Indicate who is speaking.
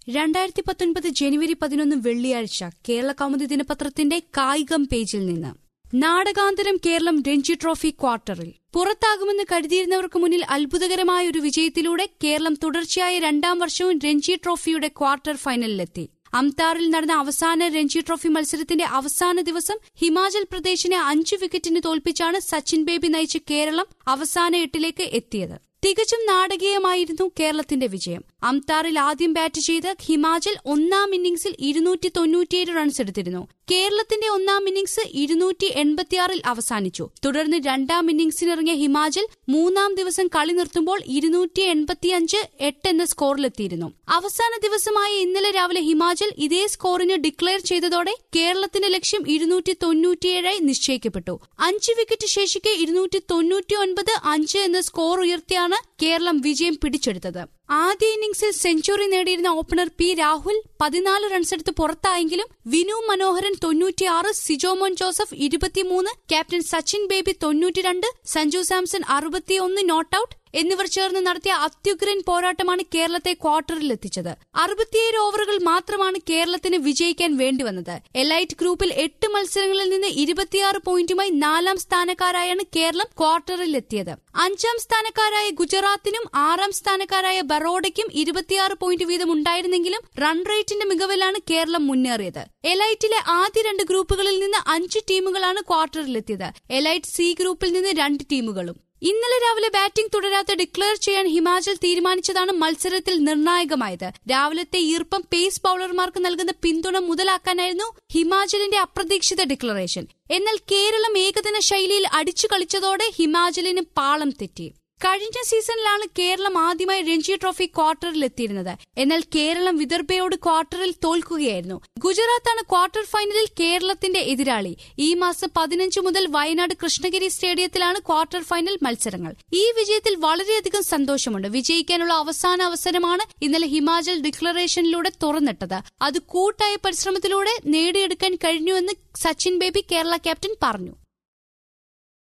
Speaker 1: രണ്ടായിരത്തി പത്തൊൻപത് ജനുവരി പതിനൊന്ന് വെള്ളിയാഴ്ച കേരള കൗമുദി ദിനപത്രത്തിന്റെ കായികം പേജിൽ നിന്ന് നാടകാന്തരം കേരളം രഞ്ജി ട്രോഫി ക്വാർട്ടറിൽ പുറത്താകുമെന്ന് കരുതിയിരുന്നവർക്ക് മുന്നിൽ അത്ഭുതകരമായ ഒരു വിജയത്തിലൂടെ കേരളം തുടർച്ചയായ രണ്ടാം വർഷവും രഞ്ജി ട്രോഫിയുടെ ക്വാർട്ടർ ഫൈനലിലെത്തി അംതാറിൽ നടന്ന അവസാന രഞ്ജി ട്രോഫി മത്സരത്തിന്റെ അവസാന ദിവസം ഹിമാചൽ പ്രദേശിനെ അഞ്ചു വിക്കറ്റിന് തോൽപ്പിച്ചാണ് സച്ചിൻ ബേബി നയിച്ച് കേരളം അവസാന എട്ടിലേക്ക് എത്തിയത് തികച്ചും നാടകീയമായിരുന്നു കേരളത്തിന്റെ വിജയം അംതാറിൽ ആദ്യം ബാറ്റ് ചെയ്ത ഹിമാചൽ ഒന്നാം ഇന്നിംഗ്സിൽ ഇരുന്നൂറ്റി തൊണ്ണൂറ്റിയേഴ് റൺസ് എടുത്തിരുന്നു കേരളത്തിന്റെ ഒന്നാം ഇന്നിംഗ്സ് ഇരുന്നൂറ്റി എൺപത്തിയാറിൽ അവസാനിച്ചു തുടർന്ന് രണ്ടാം ഇന്നിംഗ്സിനിറങ്ങിയ ഹിമാചൽ മൂന്നാം ദിവസം കളി നിർത്തുമ്പോൾ ഇരുന്നൂറ്റി എൺപത്തിയഞ്ച് എട്ട് എന്ന സ്കോറിലെത്തിയിരുന്നു അവസാന ദിവസമായ ഇന്നലെ രാവിലെ ഹിമാചൽ ഇതേ സ്കോറിന് ഡിക്ലെയർ ചെയ്തതോടെ കേരളത്തിന്റെ ലക്ഷ്യം ഇരുന്നൂറ്റി തൊണ്ണൂറ്റിയേഴായി നിശ്ചയിക്കപ്പെട്ടു അഞ്ച് വിക്കറ്റ് ശേഷിക്കെ ഇരുന്നൂറ്റി തൊണ്ണൂറ്റി ഒൻപത് അഞ്ച് എന്ന സ്കോർ ഉയർത്തിയാണ് കേരളം വിജയം പിടിച്ചെടുത്തത് ആദ്യ ഇന്നിംഗ്സിൽ സെഞ്ചുറി നേടിയിരുന്ന ഓപ്പണർ പി രാഹുൽ പതിനാല് റൺസെടുത്ത് പുറത്തായെങ്കിലും വിനു മനോഹരൻ തൊണ്ണൂറ്റിയാറ് സിജോമോൻ ജോസഫ് ഇരുപത്തിമൂന്ന് ക്യാപ്റ്റൻ സച്ചിൻ ബേബി തൊണ്ണൂറ്റിരണ്ട് സഞ്ജു സാംസൺ അറുപത്തിയൊന്ന് നോട്ടൌട്ട് എന്നിവർ ചേർന്ന് നടത്തിയ അത്യുഗ്രൻ പോരാട്ടമാണ് കേരളത്തെ ക്വാർട്ടറിൽ എത്തിച്ചത് അറുപത്തിയേഴ് ഓവറുകൾ മാത്രമാണ് കേരളത്തിന് വിജയിക്കാൻ വേണ്ടിവന്നത് എലൈറ്റ് ഗ്രൂപ്പിൽ എട്ട് മത്സരങ്ങളിൽ നിന്ന് ഇരുപത്തിയാറ് പോയിന്റുമായി നാലാം സ്ഥാനക്കാരായാണ് കേരളം ക്വാർട്ടറിൽ എത്തിയത് അഞ്ചാം സ്ഥാനക്കാരായ ഗുജറാത്തിനും ആറാം സ്ഥാനക്കാരായ ബറോഡയ്ക്കും ഇരുപത്തിയാറ് പോയിന്റ് വീതം ഉണ്ടായിരുന്നെങ്കിലും റൺ റേറ്റിന്റെ മികവിലാണ് കേരളം മുന്നേറിയത് എലൈറ്റിലെ ആദ്യ രണ്ട് ഗ്രൂപ്പുകളിൽ നിന്ന് അഞ്ച് ടീമുകളാണ് ക്വാർട്ടറിലെത്തിയത് എലൈറ്റ് സി ഗ്രൂപ്പിൽ നിന്ന് രണ്ട് ടീമുകളും ഇന്നലെ രാവിലെ ബാറ്റിംഗ് തുടരാതെ ഡിക്ലെയർ ചെയ്യാൻ ഹിമാചൽ തീരുമാനിച്ചതാണ് മത്സരത്തിൽ നിർണായകമായത് രാവിലത്തെ ഈർപ്പം പേസ് ബൌളർമാർക്ക് നൽകുന്ന പിന്തുണ മുതലാക്കാനായിരുന്നു ഹിമാചലിന്റെ അപ്രതീക്ഷിത ഡിക്ലറേഷൻ എന്നാൽ കേരളം ഏകദിന ശൈലിയിൽ അടിച്ചു കളിച്ചതോടെ ഹിമാചലിന് പാളം തെറ്റി കഴിഞ്ഞ സീസണിലാണ് കേരളം ആദ്യമായി രഞ്ജി ട്രോഫി ക്വാർട്ടറിൽ എത്തിയിരുന്നത് എന്നാൽ കേരളം വിദർഭയോട് ക്വാർട്ടറിൽ തോൽക്കുകയായിരുന്നു ഗുജറാത്താണ് ക്വാർട്ടർ ഫൈനലിൽ കേരളത്തിന്റെ എതിരാളി ഈ മാസം പതിനഞ്ച് മുതൽ വയനാട് കൃഷ്ണഗിരി സ്റ്റേഡിയത്തിലാണ് ക്വാർട്ടർ ഫൈനൽ മത്സരങ്ങൾ ഈ വിജയത്തിൽ വളരെയധികം സന്തോഷമുണ്ട് വിജയിക്കാനുള്ള അവസാന അവസരമാണ് ഇന്നലെ ഹിമാചൽ ഡിക്ലറേഷനിലൂടെ തുറന്നിട്ടത് അത് കൂട്ടായ പരിശ്രമത്തിലൂടെ നേടിയെടുക്കാൻ കഴിഞ്ഞുവെന്ന് സച്ചിൻ ബേബി കേരള ക്യാപ്റ്റൻ പറഞ്ഞു